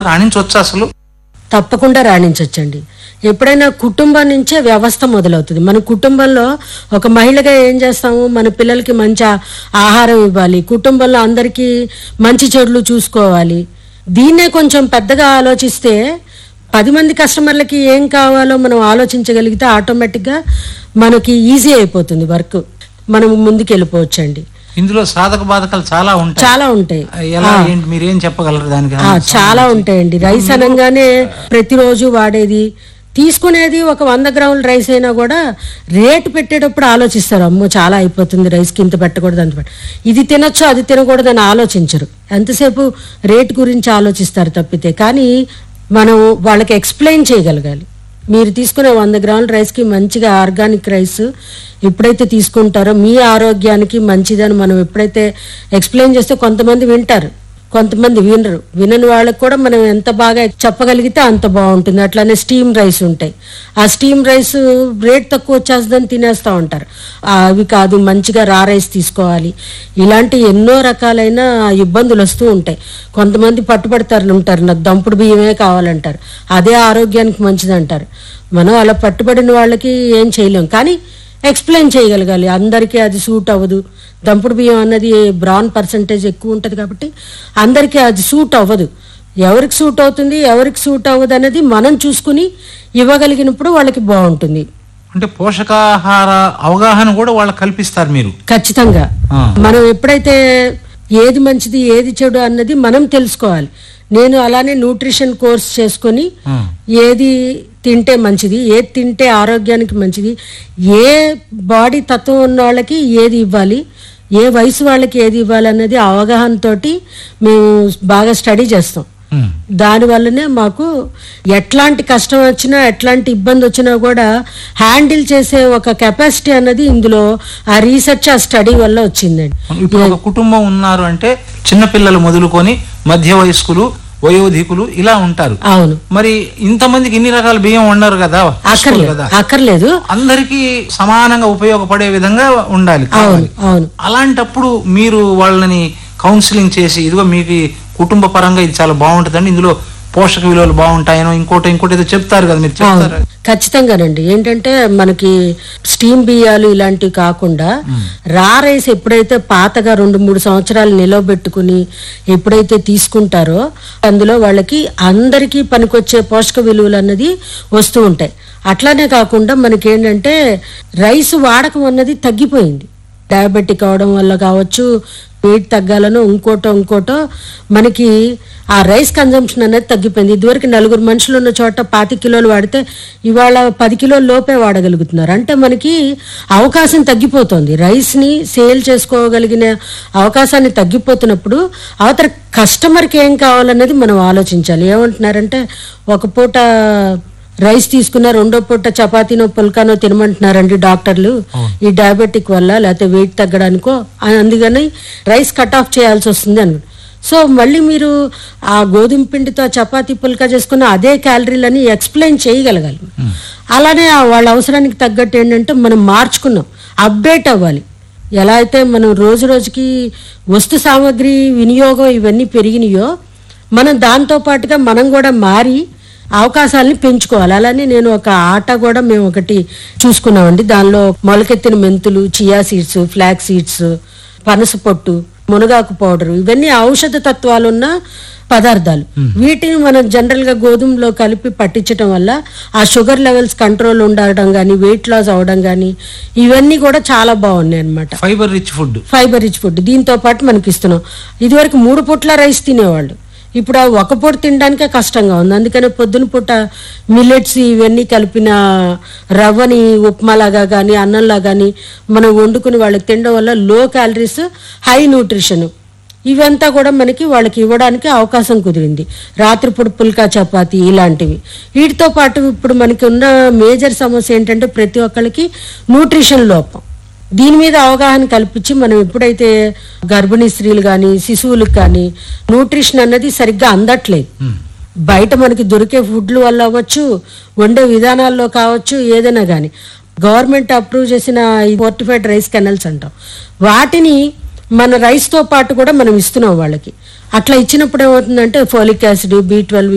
రాణించవచ్చు అసలు తప్పకుండా రాణించవచ్చండి ఎప్పుడైనా కుటుంబం నుంచే వ్యవస్థ మొదలవుతుంది మన కుటుంబంలో ఒక మహిళగా ఏం చేస్తాము మన పిల్లలకి మంచి ఆ- ఆహారం ఇవ్వాలి కుటుంబంలో అందరికీ మంచి చెడులు చూసుకోవాలి దీన్నే కొంచెం పెద్దగా ఆలోచిస్తే పది మంది కస్టమర్లకి ఏం కావాలో మనం ఆలోచించగలిగితే ఆటోమేటిక్గా మనకి ఈజీ అయిపోతుంది వర్క్ మనం ముందుకు వెళ్ళిపోవచ్చండి ఇందులో సాధక బాధకాలు చాలా ఉంటాయి చాలా ఉంటాయి ఎలా ఏంటి మీరేం చెప్పగలరు దానికి ఆ, చాలా ఉంటాయండి రైస్ అనగానే ప్రతిరోజు వాడేది తీసుకునేది ఒక వంద గ్రాముల రైస్ అయినా కూడా రేటు పెట్టేటప్పుడు ఆలోచిస్తారు అమ్మో చాలా అయిపోతుంది రైస్కి ఇంత పెట్టకూడదు అంత పెట్ట ఇది తినొచ్చు అది తినకూడదు అని ఆలోచించరు ఎంతసేపు రేట్ గురించి ఆలోచిస్తారు తప్పితే కానీ మనం వాళ్ళకి ఎక్స్ప్లెయిన్ చేయగలగాలి మీరు తీసుకునే వంద గ్రాముల రైస్కి మంచిగా ఆర్గానిక్ రైస్ ఎప్పుడైతే తీసుకుంటారో మీ ఆరోగ్యానికి మంచిదని మనం ఎప్పుడైతే ఎక్స్ప్లెయిన్ చేస్తే కొంతమంది వింటారు కొంతమంది వినరు వినని వాళ్ళకి కూడా మనం ఎంత బాగా చెప్పగలిగితే అంత బాగుంటుంది అట్లానే స్టీమ్ రైస్ ఉంటాయి ఆ స్టీమ్ రైస్ రేట్ తక్కువ వచ్చేస్తుందని తినేస్తూ ఉంటారు ఆ, అవి కాదు మంచిగా రా రైస్ తీసుకోవాలి ఇలాంటి ఎన్నో రకాలైన ఇబ్బందులు వస్తూ ఉంటాయి కొంతమంది పట్టుబడతారు ఉంటారు నాకు దంపుడు బియ్యమే కావాలంటారు అదే ఆరోగ్యానికి మంచిది అంటారు మనం అలా పట్టుబడిన వాళ్ళకి ఏం చేయలేం కానీ ఎక్స్ప్లెయిన్ చేయగలగాలి అందరికీ అది సూట్ అవ్వదు దంపుడు బియ్యం అన్నది బ్రౌన్ పర్సంటేజ్ ఎక్కువ ఉంటుంది కాబట్టి అందరికీ అది సూట్ అవ్వదు ఎవరికి సూట్ అవుతుంది ఎవరికి సూట్ అవ్వదు అనేది మనం చూసుకుని ఇవ్వగలిగినప్పుడు వాళ్ళకి బాగుంటుంది అంటే పోషకాహార అవగాహన కూడా వాళ్ళకి కల్పిస్తారు మీరు ఖచ్చితంగా ఆ. మనం ఎప్పుడైతే ఏది మంచిది ఏది చెడు అన్నది మనం తెలుసుకోవాలి నేను అలానే న్యూట్రిషన్ కోర్స్ చేసుకొని ఆ. ఏది తింటే మంచిది ఏది తింటే ఆరోగ్యానికి మంచిది ఏ బాడీ తత్వం ఉన్న వాళ్ళకి ఏది ఇవ్వాలి ఏ వయసు వాళ్ళకి ఏది ఇవ్వాలి అన్నది అవగాహనతోటి మేము బాగా స్టడీ చేస్తాం ఉమ్. దాని వల్లనే మాకు ఎట్లాంటి కష్టం వచ్చినా ఎట్లాంటి ఇబ్బంది వచ్చినా కూడా హ్యాండిల్ చేసే ఒక కెపాసిటీ అన్నది ఇందులో ఆ రీసెర్చ్ ఆ స్టడీ వల్ల వచ్చిందండి ఇప్పుడు ఒక కుటుంబం ఉన్నారు అంటే చిన్నపిల్లలు మొదలుకొని మధ్య వయస్కులు వయోధికులు ఇలా ఉంటారు అవును మరి ఇంతమందికి ఇన్ని రకాల బియ్యం ఉండరు కదా చూసుకోరు అక్కర్లేదు కదా అక్కర్లేదు అందరికీ సమానంగా ఉపయోగపడే విధంగా ఉండాలి అవును కావాలి. అవును అలాంటప్పుడు మీరు వాళ్ళని కౌన్సిలింగ్ చేసి ఇదిగో మీకు ఈ కుటుంబ పరంగా ఇది చాలా బాగుంటుందండి ఇందులో పోషక విలువలు బాగుంటాయనో ఇంకోటి ఇంకోటి ఏదో చెప్తారు కదా మీరు చెప్తారు అవును ఖచ్చితంగానండి ఏంటంటే మనకి స్టీమ్ బియ్యాలు ఇలాంటివి కాకుండా రా రైస్ ఎప్పుడైతే పాతగా రెండు మూడు సంవత్సరాలు నిలవబెట్టుకుని ఎప్పుడైతే తీసుకుంటారో అందులో వాళ్ళకి అందరికీ పనికొచ్చే పోషక విలువలు అన్నది వస్తూ ఉంటాయి అట్లానే కాకుండా మనకేంటంటే రైస్ వాడకం అన్నది తగ్గిపోయింది డయాబెటిక్ అవడం వల్ల కావచ్చు వెయిట్ తగ్గాలనో ఇంకోటో ఇంకోటో మనకి ఆ రైస్ కన్జంప్షన్ అనేది తగ్గిపోయింది ఇదివరకు నలుగురు మనుషులు ఉన్న చోట పాతి కిలోలు వాడితే ఇవాళ పది కిలోల లోపే వాడగలుగుతున్నారు అంటే మనకి అవకాశం తగ్గిపోతుంది రైస్ని సేల్ చేసుకోగలిగిన అవకాశాన్ని తగ్గిపోతున్నప్పుడు అవతల కస్టమర్కి ఏం కావాలన్నది మనం ఆలోచించాలి ఏమంటున్నారంటే ఒక పూట రైస్ తీసుకున్న రెండో పూట చపాతీనో పుల్కానో తినమంటున్నారండి డాక్టర్లు ఈ డయాబెటిక్ వల్ల లేకపోతే వెయిట్ తగ్గడానికో అ- అందుకని రైస్ కట్ ఆఫ్ చేయాల్సి వస్తుంది అని సో మళ్ళీ మీరు ఆ గోధుమ పిండితో చపాతీ పుల్కా చేసుకున్న అదే క్యాలరీలని ఎక్స్ప్లెయిన్ చేయగలగాలి అలానే ఆ వాళ్ళ అవసరానికి తగ్గట్టు ఏంటంటే మనం మార్చుకున్నాం అప్డేట్ అవ్వాలి ఎలా అయితే మనం రోజు రోజుకి వస్తు సామాగ్రి వినియోగం ఇవన్నీ పెరిగినాయో మనం దాంతో పాటుగా మనం కూడా మారి అవకాశాలని పెంచుకోవాలి అలానే నేను ఒక ఆట కూడా మేము ఒకటి చూసుకున్నామండి దానిలో మొలకెత్తిన మెంతులు చియా సీడ్స్ ఫ్లాక్ సీడ్స్ పనస పొట్టు మునగాకు పౌడర్ ఇవన్నీ ఔషధ తత్వాలున్న పదార్థాలు వీటిని మనం జనరల్ గా గోధుమలో కలిపి పట్టించడం వల్ల ఆ షుగర్ లెవెల్స్ కంట్రోల్ ఉండడం కానీ వెయిట్ లాస్ అవడం కానీ ఇవన్నీ కూడా చాలా బాగున్నాయి అన్నమాట fibre rich food fibre rich food దీంతో పాటు మనకి ఇస్తున్నాం ఇదివరకు మూడు పూట్ల రైస్ తినేవాళ్ళు ఇప్పుడు ఆ ఒక పూట తినడానికే కష్టంగా ఉంది అందుకనే పొద్దున పూట మిల్లెట్స్ ఇవన్నీ కలిపిన రవ్వని ఉప్మాలాగా కానీ అన్నంలా కానీ మనం వండుకుని వాళ్ళకి తినడం వల్ల లో క్యాలరీస్ హై న్యూట్రిషన్ ఇవంతా కూడా మనకి వాళ్ళకి ఇవ్వడానికి అవకాశం కుదిరింది రాత్రిపూట పుల్కా చపాతి ఇలాంటివి వీటితో పాటు ఇప్పుడు మనకి ఉన్న మేజర్ సమస్య ఏంటంటే ప్రతి ఒక్కరికి న్యూట్రిషన్ లోపం దీని మీద అవగాహన కల్పించి మనం ఎప్పుడైతే గర్భిణీ స్త్రీలు కానీ శిశువులకు కానీ న్యూట్రిషన్ అన్నది సరిగ్గా అందట్లేదు బయట మనకి దొరికే ఫుడ్ల వల్ల అవ్వచ్చు వండే విధానాల్లో కావచ్చు ఏదైనా కానీ గవర్నమెంట్ అప్రూవ్ చేసిన ఈ ఫోర్టిఫైడ్ రైస్ కెనల్స్ అంటాం వాటిని మన రైస్తో పాటు కూడా మనం ఇస్తున్నాం వాళ్ళకి అట్లా ఇచ్చినప్పుడు ఏమవుతుందంటే ఫోలిక్ యాసిడ్ బి ట్వెల్వ్